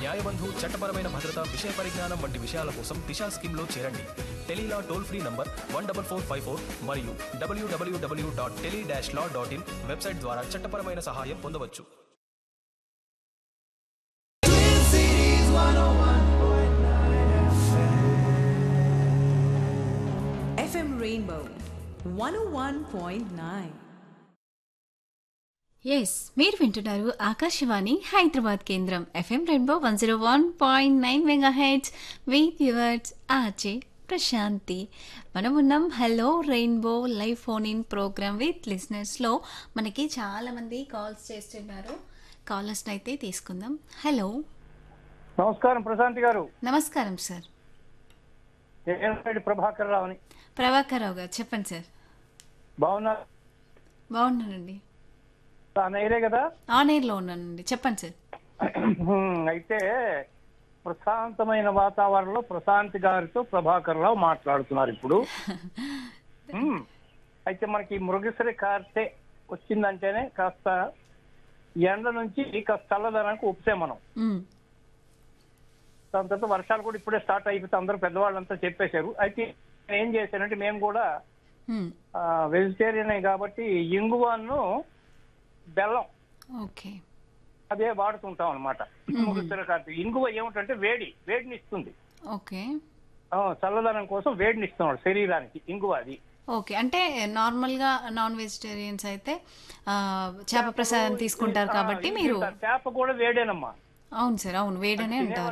న్యాయబంధు చట్టపరమైన భద్రత విషయ పరిజ్ఞానం వంటి విషయాల కోసం దిశా స్కీమ్లో చేరండి Tele Law toll free number one double four five four మరియు W W W dot tele dash law dot in website ద్వారా చట్టపరమైన సహాయం పొందవచ్చు FM Rainbow 101.9. ఎస్ మీరు వింటున్నారు ఆకాశవాణి హైదరాబాద్ కేంద్రం FM rainbow one zero one point nine megahertz with yours ఆచే ప్రశాంతి మనం ఉన్నాం hello rainbow live phone in programme with లిసనర్స్లో మనకి చాలామంది కాల్స్ చేస్తున్నారు కాలర్స్ని అయితే తీసుకుందాం హలో నమస్కారం ప్రశాంతి గారు నమస్కారం సార్ ఏనాడు ప్రభాకర్ రావు అని ప్రభాకర్ రావు గారు చెప్పండి సార్ బాగున్నారు బాగున్నానండి నేరే కదా ఆన్ ఎయిర్లో ఉన్నానండి చెప్పండి సార్ హ్మ్, అయితే ప్రశాంతమైన వాతావరణంలో ప్రశాంతి గారితో ప్రభాకర్ రావు మాట్లాడుతున్నారు ఇప్పుడు హ్మ్. అయితే మనకి మృగశ్రీ కార్తె వచ్చిందంటేనే కాస్త ఎండ నుంచి కాస్త చల్లదనానికి ఉపశమనం మ్, దాని తర్వాత వర్షాలు కూడా ఇప్పుడే స్టార్ట్ అయిపోతే అందరూ పెద్దవాళ్ళంతా చెప్పేశారు అయితే నేను ఏం చేశానంటే మేము కూడా మ్, వెజిటేరియనే కాబట్టి ఇంగువను బెల్లం ఓకే అదే వాడుతుంటాం అనమాట ముగ్గురు కార్తీక ఇంగువ ఏమిటంటే వేడి వేడిని ఇస్తుంది ఓకే ఆ, చల్లదనం కోసం వేడిని ఇస్తున్నాడు శరీరానికి ఇంగువ అది ఓకే అంటే నార్మల్గా నాన్ వెజిటేరియన్స్ అయితే ఆ, చేప ప్రసాదం తీసుకుంటారు కాబట్టి మీరు చేప కూడా వేడేనమ్మా అవును సార్ అవును వేడనే అంటారు